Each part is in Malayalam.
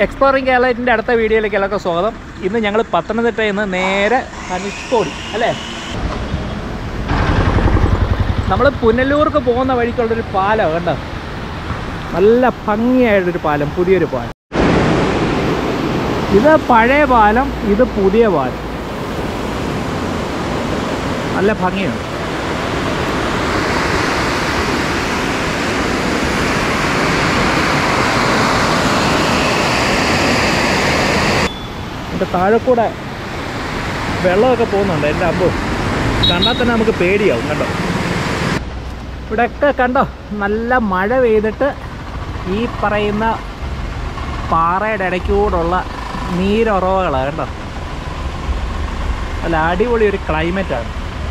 എക്സ്പ്ലോറിംഗ് കേരളത്തിൻ്റെ അടുത്ത വീഡിയോയിലേക്ക് എല്ലാവർക്കും സ്വാഗതം ഇന്ന് ഞങ്ങൾ പത്തനംതിട്ടയിൽ നിന്ന് നേരെ ധനുഷ്കോടി അല്ലേ നമ്മൾ പുനലൂർക്ക് പോകുന്ന വഴിക്കുള്ളൊരു പാലം കണ്ടോ നല്ല ഭംഗിയായിട്ടൊരു പാലം പുതിയൊരു പാലം ഇത് പഴയ പാലം ഇത് പുതിയ പാലം നല്ല ഭംഗിയുണ്ട് എൻ്റെ താഴെ കൂടെ വെള്ളമൊക്കെ പോകുന്നുണ്ട് എൻ്റെ അമ്പോ കണ്ടാൽ തന്നെ നമുക്ക് പേടിയാവും കണ്ടോ ഇവിടെയൊക്കെ കണ്ടോ നല്ല മഴ പെയ്തിട്ട് ഈ പറയുന്ന പാറയുടെ ഇടയ്ക്കൂടുള്ള നീരുറവകളാണ് കണ്ടോ നല്ല അടിപൊളി ഒരു ക്ലൈമറ്റാണ്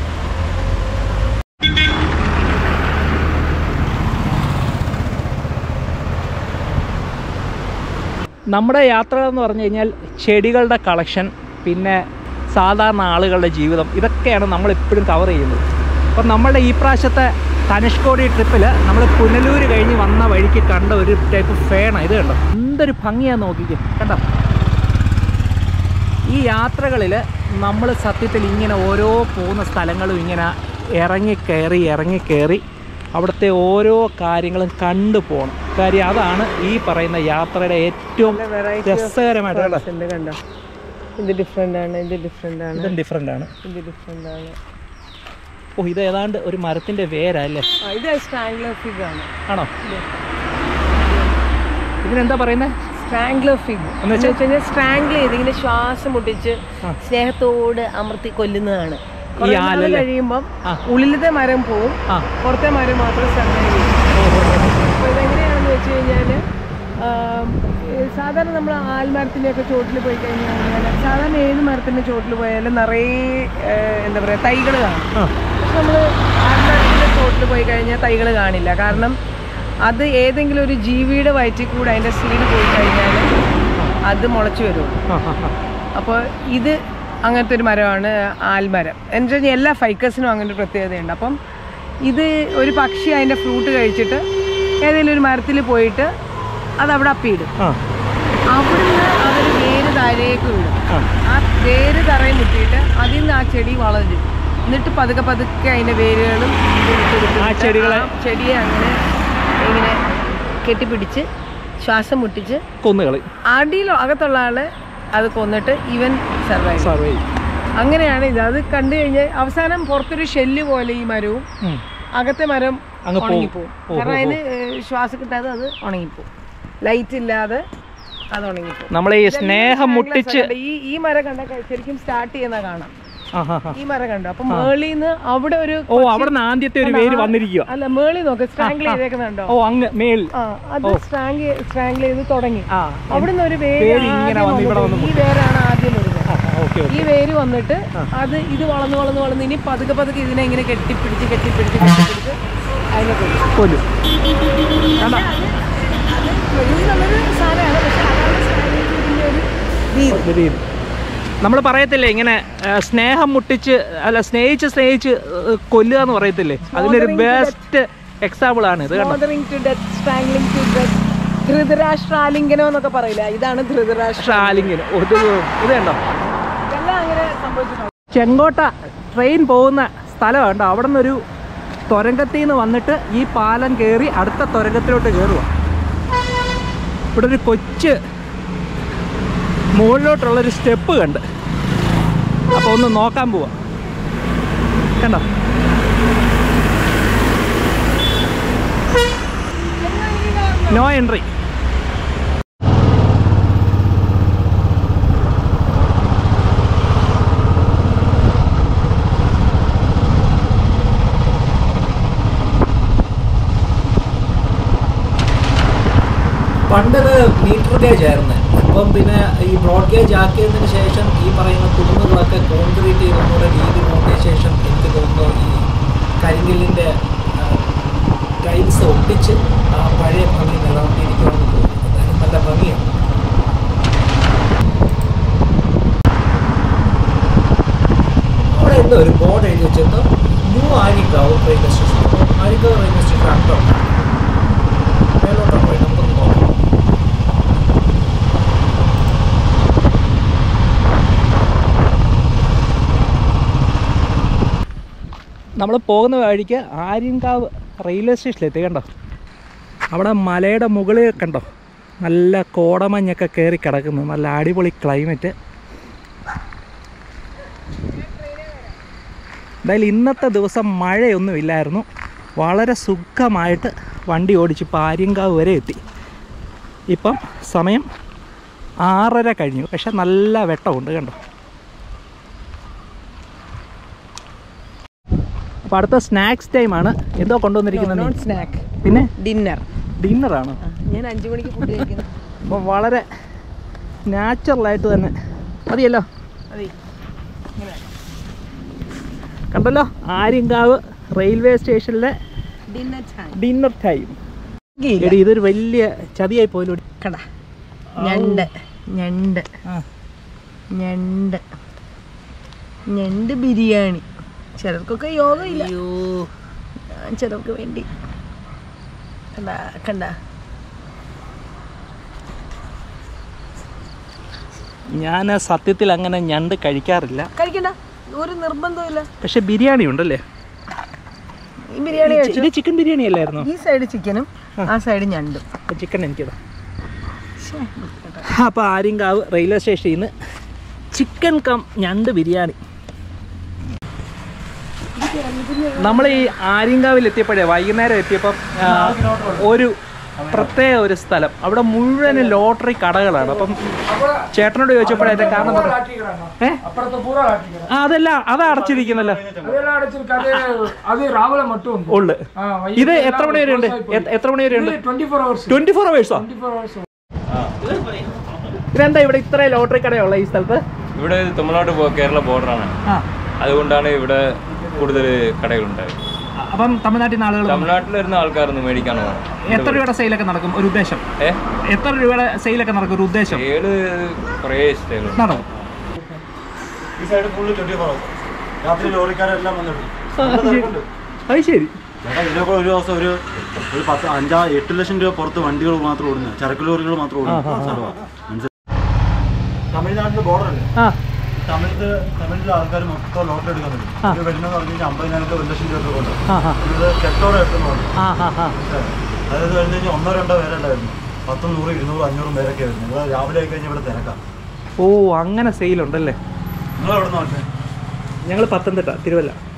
നമ്മുടെ യാത്ര എന്ന് പറഞ്ഞു കഴിഞ്ഞാൽ ചെടികളുടെ കളക്ഷൻ പിന്നെ സാധാരണ ആളുകളുടെ ജീവിതം ഇതൊക്കെയാണ് നമ്മൾ എപ്പോഴും കവർ ചെയ്യുന്നത് അപ്പം നമ്മളുടെ ഈ പ്രാവശ്യത്തെ ധനുഷ്കോടി ട്രിപ്പിൽ നമ്മൾ പുനലൂർ കഴിഞ്ഞ് വന്ന വഴിക്ക് കണ്ട ഒരു ടൈപ്പ് ഫേണ ഇത് കണ്ടോ എന്തൊരു ഭംഗിയാന്ന് നോക്കിക്കേ കണ്ടോ ഈ യാത്രകളിൽ നമ്മൾ സത്യത്തിൽ ഇങ്ങനെ ഓരോ പോകുന്ന സ്ഥലങ്ങളും ഇങ്ങനെ ഇറങ്ങി കയറി ഇറങ്ങി കയറി അവിടുത്തെ ഓരോ കാര്യങ്ങളും കണ്ടു പോകണം കാര്യം അതാണ് ഈ പറയുന്ന യാത്രയുടെ ഏറ്റവും രസകരമായിട്ട് കേട്ടോ. ഉണ്ട് കണ്ടോ ഇത് ഡിഫറെന്റ് ആണ് ഇത് ഡിഫറെന്റ് ആണ് ഇതും ഡിഫറെൻ്റ് ആണ് ഇത് ഡിഫറെന്റ് ആണ് ഓ ഇത് ഏതാണ്ട് ഒരു മരത്തിൻ്റെ വേരാ അല്ലേ ആ, ഇത് സ്ട്രാംഗ്ലർ ഫിഗ് ആണ് ആണോ ഇതിനെന്താ പറയുന്നത് സ്ട്രാംഗ്ലർ ഫിഗ് എന്ന് എന്ന് വെച്ച് കഴിഞ്ഞാൽ സ്ട്രാംഗിൾ ചെയ്ത് ഇങ്ങനെ ശ്വാസം മുട്ടിച്ച് ആ. സ്നേഹത്തോട് അമർത്തി കൊല്ലുന്നതാണ് ഈ കുറേ നാള് ആലല്ലേ? കഴിയുമ്പം ആ. ഉള്ളിലത്തെ മരം പോവും ആ പുറത്തെ മരം മാത്രം സർവൈവ് ചെയ്യും അപ്പോൾ ഇതെങ്ങനെയാണെന്ന് വെച്ച് കഴിഞ്ഞാൽ സാധാരണ നമ്മൾ ആൽമരത്തിൻ്റെയൊക്കെ ചോട്ടിൽ പോയി കഴിഞ്ഞാൽ സാധാരണ ഏത് മരത്തിൻ്റെ ചോട്ടിൽ പോയാലും നിറയെ ആ, എന്താ പറയുക തൈകൾ കാണും ആ പക്ഷെ നമ്മൾ ആൽമരത്തിൻ്റെ ചോട്ടിൽ പോയി കഴിഞ്ഞാൽ തൈകൾ കാണില്ല കാരണം അത് ഏതെങ്കിലും ഒരു ജീവിയുടെ വയറ്റിൽ കൂടെ അതിൻ്റെ സീഡ് പോയി കഴിഞ്ഞാൽ അത് മുളച്ചു വരുള്ളൂ ആ ആ ആ അപ്പോൾ ഇത് അങ്ങനത്തെ ഒരു മരമാണ് ആൽമരം എന്ന് വെച്ച് കഴിഞ്ഞാൽ എല്ലാ ഫൈക്കസിനും അങ്ങനെ ഒരു പ്രത്യേകതയുണ്ട് അപ്പം ഇത് ഒരു പക്ഷി അതിൻ്റെ ഫ്രൂട്ട് കഴിച്ചിട്ട് ഏതെങ്കിലും ഒരു മരത്തിൽ പോയിട്ട് അത് അവിടെ അപ്പിയിടും ആ അവിടുന്ന് അവർ വേര് താഴേക്ക് വിടും ആ ആ വേര് തറയിൽ മുട്ടിയിട്ട് അതിൽ നിന്ന് ആ ചെടി വളരും എന്നിട്ട് പതുക്കെ പതുക്കെ അതിൻ്റെ വേരുകളും ഇതും എടുത്ത് ആ ചെടികളെ- ആ ചെടിയെ അങ്ങനെ ഇങ്ങനെ കെട്ടിപ്പിടിച്ച് ശ്വാസം മുട്ടിച്ച് കൊന്നുകളി അടിയിൽ അകത്തുള്ള ആള് അത് കൊന്നിട്ട് ഇവൻ സർവൈവ് സർവേ ചെയ്യും അങ്ങനെയാണ് ഇത് അത് കണ്ടു കഴിഞ്ഞാൽ അവസാനം പുറത്തൊരു ഷെല്ല് പോലെ ഈ മരവും ഉം. അകത്തെ മരം അങ്ങ് പോവും. ഉണങ്ങിപ്പോവും ഓ, കാരണം ഓ, അതിന് ഏഹ്, ശ്വാസം കിട്ടാതെ അത് ഉണങ്ങിപ്പോവും ലൈറ്റ് ഇല്ലാതെ അത് ഉണങ്ങിപ്പോവും നമ്മളെ ഈ സ്നേഹം മുട്ടിച്ച് ഈ ഈ മരം കണ്ട ശരിക്കും സ്റ്റാർട്ട് ചെയ്യുന്ന കാണാം ആ ആ ആ ഈ മരം കണ്ടു അപ്പൊ മേളിന്ന് അവിടെ ഒരു ഓ അവിടെ നിന്ന് ആദ്യത്തെ ഒരു വേര് വന്നിരിക്കുക അല്ല മേളി നോക്ക് സ്ട്രാങ്കിൾ ചെയ്തേക്കുന്നുണ്ടോ ഓ അങ്ങ് മേൽ ആ അത് സ്ട്രാങ് സ്ട്രാങ്കിൾ ചെയ്ത് തുടങ്ങി ആ അവിടുന്ന് ഒരു വേര് വേര് ഇങ്ങനെ ആദ്യം വന്ന് ഇവിടെ വന്നത്. ഈ വേരാണ് ആദ്യം വരുന്നത് ഓക്കെ ഓക്കെ ഈ വേര് വന്നിട്ട് അത് ഇത് വളർന്ന് വളർന്ന് വളർന്ന് ഇനി പതുക്കെ പതുക്കെ ഇതിനെ ഇങ്ങനെ കെട്ടിപ്പിടിച്ച് കെട്ടിപ്പിടിച്ച് കെട്ടിപ്പിടിച്ച് അതിനെ കൊല്ലും കൊല്ലും കണ്ടോ? ഇത് നല്ലൊരു സാധനമാണ് പക്ഷെ അതാണ് സ്ട്രാങ്കിളിന്റെ ഒരു രീതി ഒരു രീതി നമ്മൾ പറയത്തില്ലേ ഇങ്ങനെ ആ, സ്നേഹം മുട്ടിച്ച് അല്ല സ്നേഹിച്ച് സ്നേഹിച്ച് ആ, കൊല്ലുക എന്ന് പറയത്തില്ലേ അതിനൊരു ബെസ്റ്റ് എക്സാമ്പിൾ ആണ് ഇത് കണ്ടോ smothering to death strangling to death ധൃതരാഷ്ട്രാലിംഗനം എന്നൊക്കെ പറയില്ല ഇതാണ് ധൃതരാഷ്ട്ര ഷാലിങ്ങിന് ഇത് ഇത് കണ്ടോ ഇതെല്ലാം അങ്ങനെ സംഭവിച്ചിട്ടുണ്ട് ചെങ്കോട്ട ട്രെയിൻ പോകുന്ന സ്ഥലം കണ്ടോ അവിടെ നിന്നൊരു തുരങ്കത്തിൽ നിന്ന് വന്നിട്ട് ഈ പാലം കയറി അടുത്ത തുരങ്കത്തിലോട്ട് കയറുക ഇവിടെ ഒരു കൊച്ച് മുകളിലോട്ടുള്ളൊരു സ്റ്റെപ്പ് കണ്ട് അപ്പോൾ ഒന്ന് നോക്കാൻ പോവാ കണ്ടോ നോ എൻട്രി പണ്ടത് മീറ്റർ ഗേജ് ആയിരുന്നു അപ്പം പിന്നെ ഈ ബ്രോഡ് ഗേജ് ആക്കിയതിന് ശേഷം ഈ പറയുന്ന കുന്നുകളൊക്കെ കോൺക്രീറ്റ് ചെയ്ത് ഒന്നുകൂടെ രീതി നോക്കിയ ശേഷം എനിക്ക് തോന്നുന്നു ഈ കരിങ്കല്ലിൻ്റെ ടൈൽസ് ഒട്ടിച്ച് ആ പഴയ ഭംഗി നിലനിർത്തിയിരിക്കുമെന്ന് തോന്നുന്നു എന്തായാലും നല്ല ഭംഗിയാണ് അവിടെ എന്തോ ഒരു ബോർഡ് എഴുതി വെച്ചിട്ട് ന്യൂ ആര്യങ്കാവ് റെയിൽവേ സ്റ്റേഷൻ അപ്പോൾ ആര്യങ്കാവ് റെയിൽവേ സ്റ്റേഷൻ അടുത്താണ് മേലോട്ടാണ് പോയി നമുക്കൊന്ന് നോക്കാം നമ്മൾ പോകുന്ന വഴിക്ക് ആര്യൻകാവ് റെയിൽവേ സ്റ്റേഷനിലെത്തി കണ്ടോ അവിടെ മലയുടെ മുകളിൽ കണ്ടോ നല്ല കോടമഞ്ഞൊക്കെ കയറി കിടക്കുന്നു നല്ല അടിപൊളി ക്ലൈമറ്റ് എന്തായാലും ഇന്നത്തെ ദിവസം മഴയൊന്നുമില്ലായിരുന്നു വളരെ സുഖമായിട്ട് വണ്ടി ഓടിച്ച് ഇപ്പോൾ ആര്യങ്കാവ് വരെ എത്തി ഇപ്പം സമയം ആറര കഴിഞ്ഞു പക്ഷെ നല്ല വെട്ടമുണ്ട് കണ്ടോ അപ്പോൾ അടുത്ത സ്നാക്സ് ടൈമാണ് എന്തോ കൊണ്ടുവന്നിരിക്കുന്നത് നോൺ നീ? സ്നാക്ക് പിന്നെ ഡിന്നർ ഡിന്നറാണ് ഞാൻ അഞ്ചു മണിക്ക് ഫുഡ് കഴിക്കുന്നു അപ്പോൾ വളരെ നാച്ചുറലായിട്ട് തന്നെ മതിയല്ലോ അതെ കണ്ടല്ലോ ആര്യങ്കാവ് റെയിൽവേ സ്റ്റേഷനിലെ ഡിന്നർ ടൈം ഡിന്നർ ടൈം എടി ഇതൊരു വലിയ ചതിയായി പോലും കട ഞണ്ട് ഞണ്ട് ഞണ്ട് ഞണ്ട് ബിരിയാണി ചിലർക്കൊക്കെ യോഗ ഇല്ല ഞാൻ ചിലർക്ക് വേണ്ടി കണ്ട കണ്ട ഞാൻ സത്യത്തിൽ അങ്ങനെ ഞണ്ട് കഴിക്കാറില്ല കഴിക്കണ്ട ഒരു നിർബന്ധമില്ല പക്ഷെ ബിരിയാണി ഉണ്ടല്ലേ ഈ ബിരിയാണി ഇത് കഴിച്ചു ഇത് ചിക്കൻ ബിരിയാണി അല്ലായിരുന്നു ഈ സൈഡ് ചിക്കനും ആ സൈഡ് ഞണ്ടും ചിക്കൻ എനിക്കതാ അപ്പോൾ ആര്യങ്കാവ് റെയിൽവേ സ്റ്റേഷനിൽ നിന്ന് ചിക്കൻ കം ഞണ്ട് ബിരിയാണി നമ്മൾ ഈ ആര്യങ്കാവിൽ എത്തിയപ്പോഴേ വൈകുന്നേരം എത്തിയപ്പം ആ, ഒരു പ്രത്യേക ഒരു സ്ഥലം അവിടെ മുഴുവനും ലോട്ടറി കടകളാണ് അപ്പം ചേട്ടനോട് ചോദിച്ചപ്പോഴേ അതിന്റെ കാരണം എന്താ? ഏ ആ അതല്ല അത് അടച്ചിരിക്കുന്നല്ലോ அதெல்லாம் அடைச்சிருக்கு அது அது ராவல மட்டும் உண்டு ഉള്ളു ஆ, வயிறு ഇത് எல்லாம் എത്ര മണി വരെ ഉണ്ട് close ஆகி போகுது. എത്ര മണി വരെ ഉണ്ട് இது twenty four hours twenty four അവേഴ്സോ டுவெண்ட்டி ஃபோர் ஹவர்ஸ் ഇതെന്താ ഇവിടെ ഇത്രയും ലോട്ടറി കടയുള്ള ഈ സ്ഥലത്ത് ഇവിടെ തമിഴ്നാട് പോ- കേരള ബോർഡറാണ് ആ അതുകൊണ്ടാണ് ഇവിടെ കൂടുതൽ കടകളുണ്ടായത് അപ്പം തമിഴ്നാട്ടിൽ നിന്ന് ആളുകൾ തമിഴ്നാട്ടിൽ വരുന്ന ആൾക്കാരൊന്നും മേടിക്കാനോ എത്ര രൂപയുടെ സെയിലൊക്കെ നടക്കും ഒരു ഉദ്ദേശം ഏ എത്ര രൂപയുടെ സെയിലൊക്കെ നടക്കും ഒരു ഉദ്ദേശം ഏഴ് കുറേ സ്റ്റൈലുണ്ട് നടക്കും ഈ side full twenty four hour രാത്രി ലോറിക്കാരെല്ലാം വന്നിടും അത് ശരി ചേട്ടാ ഇതിലൊക്കെ ഒരു ദിവസം ഒരു ഒരു പത്ത് അഞ്ചാ എട്ട് ലക്ഷം രൂപ പുറത്ത് വണ്ടികൾ മാത്രം ഓടുന്നത് ചരക്ക് ലോറികൾ മാത്രം ഓടുന്നത് സ്ഥലമാണ് മനസ്സിലായി തമിഴ്നാട്ടിലെ ബോർഡർ അല്ലേ ആ തമിഴ് തമിഴിലെ ആൾക്കാർ മൊത്തം ലോട്ടറി എടുക്കാൻ വരും ഇത് വരുന്നത് പറഞ്ഞു കഴിഞ്ഞാൽ അമ്പതിനായിരത്തി ഒരു ലക്ഷം രൂപ കൊണ്ട് ആ ആ ഇത് കെട്ടോടെ എടുക്കുന്നുണ്ട് ആ ആ ആ അതായത് കഴിഞ്ഞ് കഴിഞ്ഞാൽ ഒന്നോ രണ്ടോ പേരല്ല വരുന്നത് പത്തും നൂറ് ഇരുന്നൂറ് അഞ്ഞൂറും പേരൊക്കെ വരുന്നത് ഇവിടെ രാവിലെ ആയി കഴിഞ്ഞാൽ ഇവിടെ തിരക്കാം ഓ അങ്ങനെ സെയിലുണ്ടല്ലേ നിങ്ങൾ എവിടെ നിന്ന് ഞങ്ങൾ പത്തനംതിട്ട തിരുവല്ല